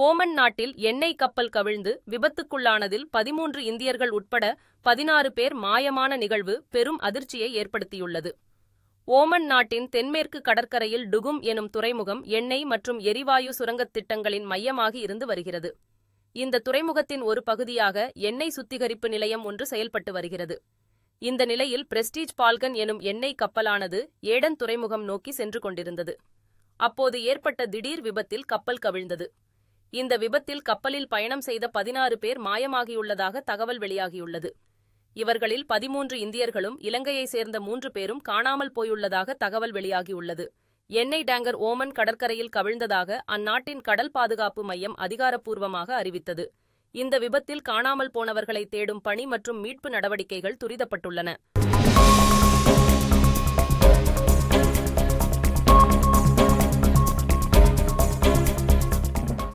Oman நாட்டில் எண்ணெய் கப்பல் கவிழ்ந்து விபத்துக்குள்ளானதில் பதிமூன்று இந்தியர்கள் உட்பட பதினாறு பேர் மாயமான நிகழ்வு பெரும் அதிர்ச்சியை ஏற்படுத்தியுள்ளது ஓமன் நாட்டின் தென்மேற்கு கடற்கரையில் டுகும் எனும் துறைமுகம் எண்ணெய் மற்றும் எரிவாயு சுரங்கத் திட்டங்களின் மையமாகி இருந்து வருகிறது இந்த துறைமுகத்தின் ஒரு பகுதியாக எண்ணெய் சுத்திகரிப்பு நிலையம் ஒன்று செயல்பட்டு வருகிறது இந்த நிலையில் பிரஸ்டீஜ் பால்கன் எனும் எண்ணெய் கப்பலானது ஏடன் துறைமுகம் நோக்கி சென்று கொண்டிருந்தது அப்போது ஏற்பட்ட திடீர் விபத்தில் கப்பல் கவிழ்ந்தது இந்த விபத்தில் கப்பலில் பயணம் செய்த பதினாறு பேர் மாயமாகியுள்ளதாக தகவல் வெளியாகியுள்ளது இவர்களில் பதிமூன்று இந்தியர்களும் இலங்கையைச் சேர்ந்த மூன்று பேரும் காணாமல் போயுள்ளதாக தகவல் வெளியாகியுள்ளது எண்ணெய் டேங்கர் ஓமன் கடற்கரையில் கவிழ்ந்ததாக அந்நாட்டின் கடல் பாதுகாப்பு மையம் அதிகாரப்பூர்வமாக அறிவித்தது இந்த விபத்தில் காணாமல் போனவர்களை தேடும் பணி மற்றும் மீட்பு நடவடிக்கைகள் துரிதப்பட்டுள்ளன